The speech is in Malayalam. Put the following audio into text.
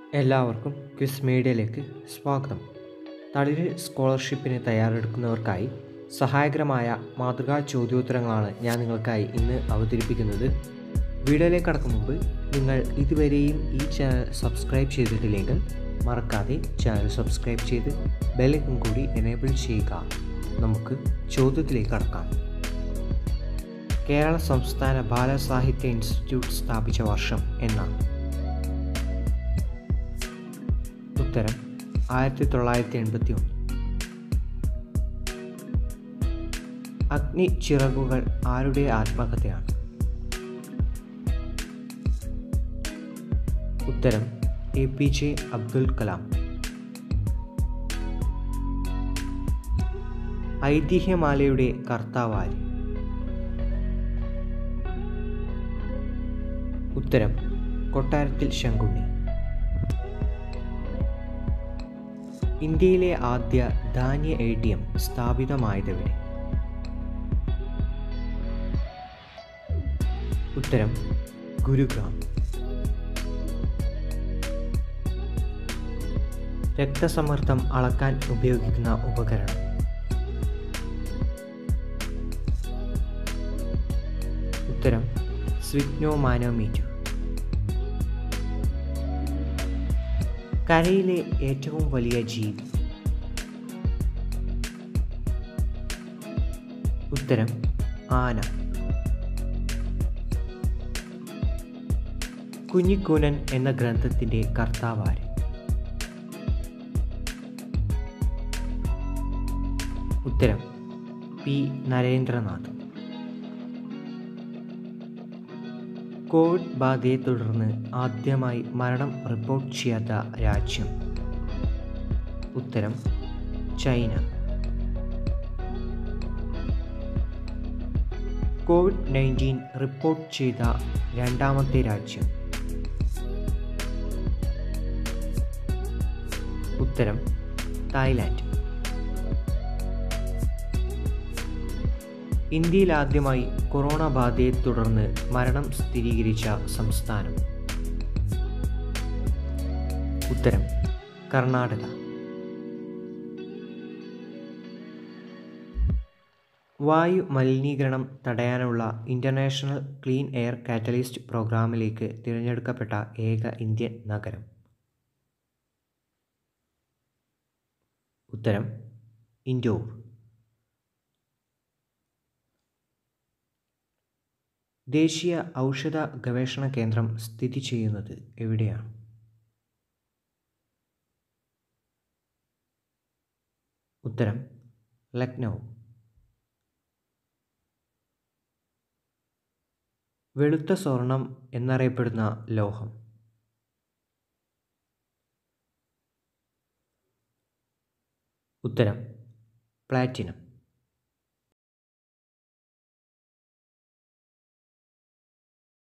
എല്ലാവർക്കും ക്വിസ് മീഡിയയിലേക്ക് സ്വാഗതം തളിര് സ്കോളർഷിപ്പിന് തയ്യാറെടുക്കുന്നവർക്കായി സഹായകരമായ മാതൃകാ ചോദ്യോത്തരങ്ങളാണ് ഞാൻ നിങ്ങൾക്കായി ഇന്ന് അവതരിപ്പിക്കുന്നത് വീഡിയോയിലേക്ക് കടക്കും മുമ്പ് നിങ്ങൾ ഇതുവരെയും ഈ ചാനൽ സബ്സ്ക്രൈബ് ചെയ്തിട്ടില്ലെങ്കിൽ മറക്കാതെ ചാനൽ സബ്സ്ക്രൈബ് ചെയ്ത് ബെല്ലൈക്കൺ കൂടി എനേബിൾ ചെയ്യുക നമുക്ക് ചോദ്യത്തിലേക്ക് കടക്കാം കേരള സംസ്ഥാന ബാലസാഹിത്യ ഇൻസ്റ്റിറ്റ്യൂട്ട് സ്ഥാപിച്ച വർഷം എന്നാണ് ഉത്തരം ആയിരത്തി തൊള്ളായിരത്തി എൺപത്തി ഒന്ന് അഗ്നി ചിറകുകൾ ആരുടെ ആത്മകഥയാണ് ഉത്തരം A P J Abdul Kalam ഐതിഹ്യമാലയുടെ കർത്താവാര് ഉത്തരം കൊട്ടാരത്തിൽ ശങ്കുണ്ണി ഇന്ത്യയിലെ ആദ്യ ധാന്യ എ ടി എം സ്ഥാപിതമായതെവിടെ ഉത്തരം ഗുരുഗ്രാം രക്തസമ്മർദ്ദം അളക്കാൻ ഉപയോഗിക്കുന്ന ഉപകരണം ഉത്തരം സ്വിഗ്നോമാനോമീറ്റർ കരയിലെ ഏറ്റവും വലിയ ജീവി ഉത്തരം ആന കുഞ്ഞിക്കൂനൻ എന്ന ഗ്രന്ഥത്തിന്റെ കർത്താവാര് ഉത്തരം പി നരേന്ദ്രനാഥ് കോവിഡ് ബാധയെ തുടർന്ന് ആദ്യമായി മരണം റിപ്പോർട്ട് ചെയ്യാത്ത രാജ്യം ഉത്തരം ചൈന കോവിഡ് നയൻറ്റീൻ റിപ്പോർട്ട് ചെയ്ത രണ്ടാമത്തെ രാജ്യം ഉത്തരം തായ്ലാൻഡ് ഇന്ത്യയിൽ ആദ്യമായി കൊറോണ ബാധയെ തുടർന്ന് മരണം സ്ഥിരീകരിച്ച സംസ്ഥാനം ഉത്തരം കർണാടക വായു മലിനീകരണം തടയാനുള്ള ഇൻ്റർനാഷണൽ ക്ലീൻ എയർ കാറ്റലിസ്റ്റ് പ്രോഗ്രാമിലേക്ക് തിരഞ്ഞെടുക്കപ്പെട്ട ഏക ഇന്ത്യൻ നഗരം ഉത്തരം ഇൻഡോർ ദേശീയ ഔഷധ ഗവേഷണ കേന്ദ്രം സ്ഥിതി ചെയ്യുന്നത് എവിടെയാണ് ഉത്തരം ലക്നൗ വെളുത്ത സ്വർണം എന്നറിയപ്പെടുന്ന ലോഹം ഉത്തരം പ്ലാറ്റിനം